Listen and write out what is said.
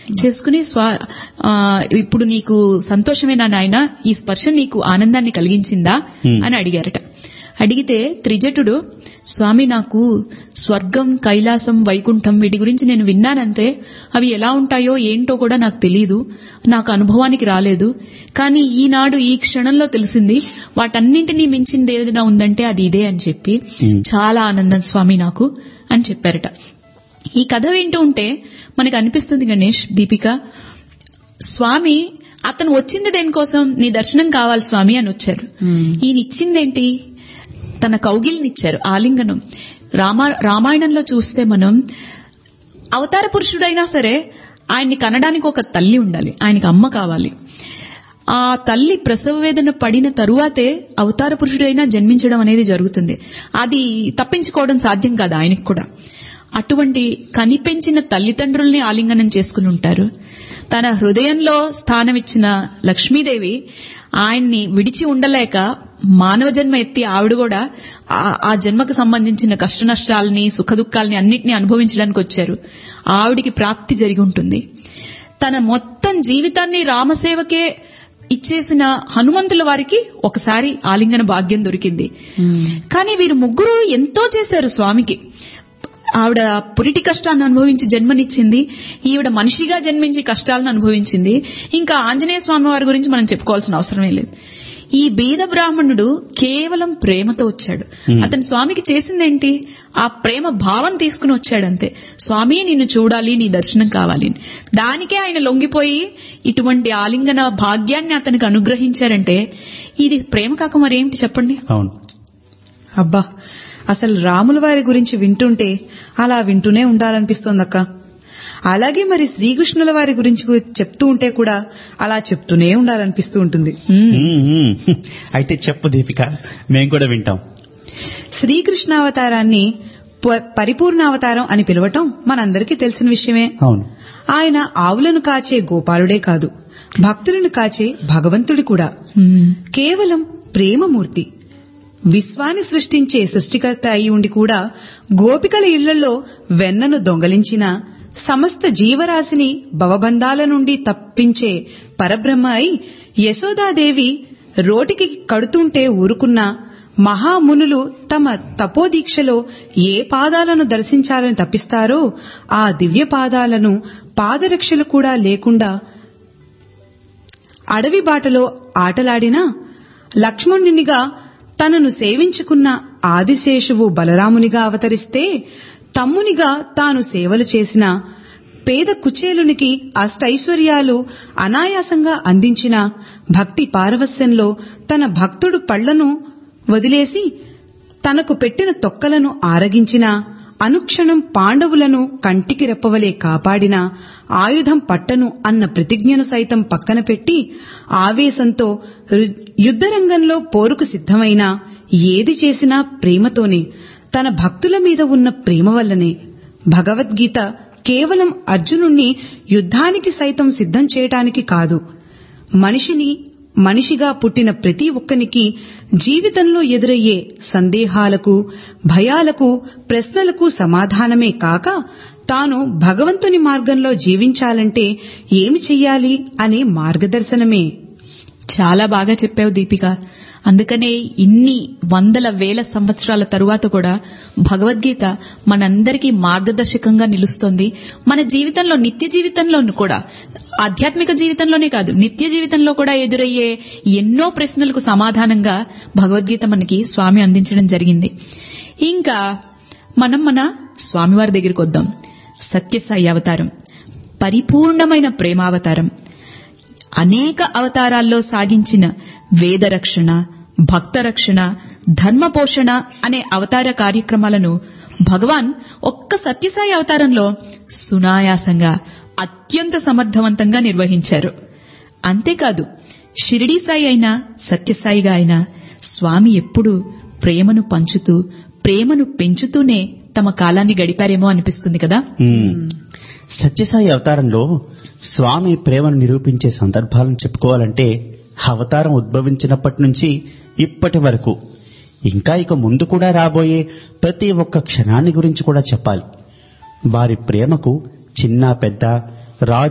చేసుకుని స్వా ఆ, ఇప్పుడు నీకు సంతోషమేనా నాయన ఈ స్పర్శ నీకు ఆనందాన్ని కలిగించిందా Hmm. అని అడిగారట అడిగితే త్రిజటుడు స్వామి నాకు స్వర్గం కైలాసం వైకుంఠం వీటి గురించి నేను విన్నానంతే అవి ఎలా ఉంటాయో ఏంటో కూడా నాకు తెలియదు నాకు అనుభవానికి రాలేదు కానీ ఈనాడు ఈ క్షణంలో తెలిసింది వాటన్నింటినీ మించింది ఏదైనా ఉందంటే అది ఇదే అని చెప్పి Hmm. చాలా ఆనందం స్వామి నాకు అని చెప్పారట ఈ కథ వింటూ ఉంటే మనకు అనిపిస్తుంది గణేష్ దీపిక స్వామి అతను వచ్చింది దేనికోసం నీ దర్శనం కావాలి స్వామి అని వచ్చారు ఈయన ఇచ్చిందేంటి తన కౌగిలినిచ్చారు ఆలింగనం రామా రామాయణంలో చూస్తే మనం అవతార పురుషుడైనా సరే ఆయన్ని కనడానికి ఒక తల్లి ఉండాలి ఆయనకి అమ్మ కావాలి ఆ తల్లి ప్రసవ వేదన పడిన తరువాతే అవతార పురుషుడైనా జన్మించడం అనేది జరుగుతుంది అది తప్పించుకోవడం సాధ్యం కాదు ఆయనకి కూడా అటువంటి కనిపెంచిన తల్లిదండ్రుల్ని ఆలింగనం చేసుకుని ఉంటారు తన హృదయంలో స్థానమిచ్చిన లక్ష్మీదేవి ఆయన్ని విడిచి ఉండలేక మానవ జన్మ ఎత్తి ఆవిడ కూడా ఆ- ఆ జన్మకు సంబంధించిన కష్ట నష్టాలని సుఖ దుఃఖాలని అన్నిటినీ అనుభవించడానికి వచ్చారు ఆవిడికి ప్రాప్తి జరిగి ఉంటుంది తన మొత్తం జీవితాన్ని రామసేవకే ఇచ్చేసిన హనుమంతుల వారికి ఒకసారి ఆలింగన భాగ్యం దొరికింది కానీ వీరు ముగ్గురు ఎంతో చేశారు స్వామికి ఆవిడ పురిటి కష్టాన్ని అనుభవించి జన్మనిచ్చింది ఈవిడ మనిషిగా జన్మించి కష్టాలను అనుభవించింది ఇంకా ఆంజనేయ స్వామి వారి గురించి మనం చెప్పుకోవాల్సిన అవసరమే లేదు ఈ బీద బ్రాహ్మణుడు కేవలం ప్రేమతో వచ్చాడు Hmm. అతను స్వామికి చేసిందేంటి ఆ ప్రేమ భావం తీసుకుని వచ్చాడంతే స్వామి నిన్ను చూడాలి నీ దర్శనం కావాలి అని. దానికే ఆయన లొంగిపోయి ఇటువంటి ఆలింగన భాగ్యాన్ని అతనికి అనుగ్రహించారంటే ఇది ప్రేమ కాక మరేంటి చెప్పండి అవును అబ్బా అసలు రాముల వారి గురించి వింటుంటే అలా వింటూనే ఉండాలనిపిస్తోందక్క అలాగే మరి శ్రీకృష్ణుల వారి గురించి గు- చెప్తూ ఉంటే కూడా అలా చెప్తూనే ఉండాలనిపిస్తూ ఉంటుంది Hmm. మ్మ్, మ్మ్. అయితే చెప్పు దీపిక మేం కూడా వింటాం శ్రీకృష్ణావతారాన్ని ప- పరిపూర్ణావతారం అని పిలవటం మనందరికీ తెలిసిన విషయమే అవును ఆయన ఆవులను కాచే గోపాలుడే కాదు భక్తులను కాచే భగవంతుడి కూడా Hmm. కేవలం ప్రేమమూర్తి విశ్వాన్ని సృష్టించే సృష్టికర్త అయి ఉండి కూడా గోపికల ఇళ్లలో వెన్నను దొంగలించిన సమస్త జీవరాశిని భవబంధాల నుండి తప్పించే పరబ్రహ్మ అయి యశోదాదేవి రోటికి కడుతుంటే ఊరుకున్న మహామునులు తమ తపోదీక్షలో ఏ పాదాలను దర్శించాలని తప్పిస్తారో ఆ దివ్య పాదాలను పాదరక్షలు కూడా లేకుండా అడవి బాటలో ఆటలాడినా లక్ష్మణునిగా తనను సేవించుకున్న ఆదిశేషువు బలరామునిగా అవతరిస్తే తమ్మునిగా తాను సేవలు చేసిన పేద కుచేలునికి అష్టైశ్వర్యాలు అనాయాసంగా అందించిన భక్తి పారవస్యంలో తన భక్తుడు పళ్లను వదిలేసి తనకు పెట్టిన తొక్కలను ఆరగించిన అనుక్షణం పాండవులను కంటికి రెప్పవలే కాపాడిన ఆయుధం పట్టను అన్న ప్రతిజ్ఞను సైతం పక్కన పెట్టి ఆవేశంతో రు- యుద్ధరంగంలో పోరుకు సిద్ధమైన ఏది చేసినా ప్రేమతోనే తన భక్తుల మీద ఉన్న ప్రేమ వల్లనే భగవద్గీత కేవలం అర్జునుణ్ణి యుద్ధానికి సైతం సిద్ధం చేయటానికి కాదు మనిషిని మనిషిగా పుట్టిన ప్రతి ఒక్కనికి జీవితంలో ఎదురయ్యే సందేహాలకు భయాలకు ప్రశ్నలకు సమాధానమే కాక తాను భగవంతుని మార్గంలో జీవించాలంటే ఏమి చెయ్యాలి అనే మార్గదర్శనమే చాలా బాగా చెప్పావు దీపిక అందుకనే ఇన్ని వందల వేల సంవత్సరాల తరువాత కూడా భగవద్గీత మనందరికీ మార్గదర్శకంగా నిలుస్తోంది మన జీవితంలో నిత్య జీవితంలోనూ కూడా ఆధ్యాత్మిక జీవితంలోనే కాదు నిత్య జీవితంలో కూడా ఎదురయ్యే ఎన్నో ప్రశ్నలకు సమాధానంగా భగవద్గీత మనకి స్వామి అందించడం జరిగింది ఇంకా మనం మన స్వామివారి దగ్గరికి వద్దాం సత్యసాయి అవతారం పరిపూర్ణమైన ప్రేమావతారం అనేక అవతారాల్లో సాగించిన వేద రక్షణ భక్త రక్షణ ధర్మ పోషణ అనే అవతార కార్యక్రమాలను భగవాన్ ఒక్క సత్యసాయి అవతారంలో సునాయాసంగా అత్యంత సమర్థవంతంగా నిర్వహించారు అంతేకాదు షిరిడీ సాయి అయినా సత్యసాయిగా అయినా స్వామి ఎప్పుడూ ప్రేమను పంచుతూ ప్రేమను పెంచుతూనే తమ కాలాన్ని గడిపారేమో అనిపిస్తుంది కదా మ్మ్. సత్యసాయి అవతారంలో స్వామి ప్రేమను నిరూపించే సందర్భాలను చెప్పుకోవాలంటే అవతారం ఉద్భవించినప్పటి నుంచి ఇప్పటి వరకు ఇంకా ఇక ముందు కూడా రాబోయే ప్రతి ఒక్క క్షణాన్ని గురించి కూడా చెప్పాలి వారి ప్రేమకు చిన్న పెద్ద రాజు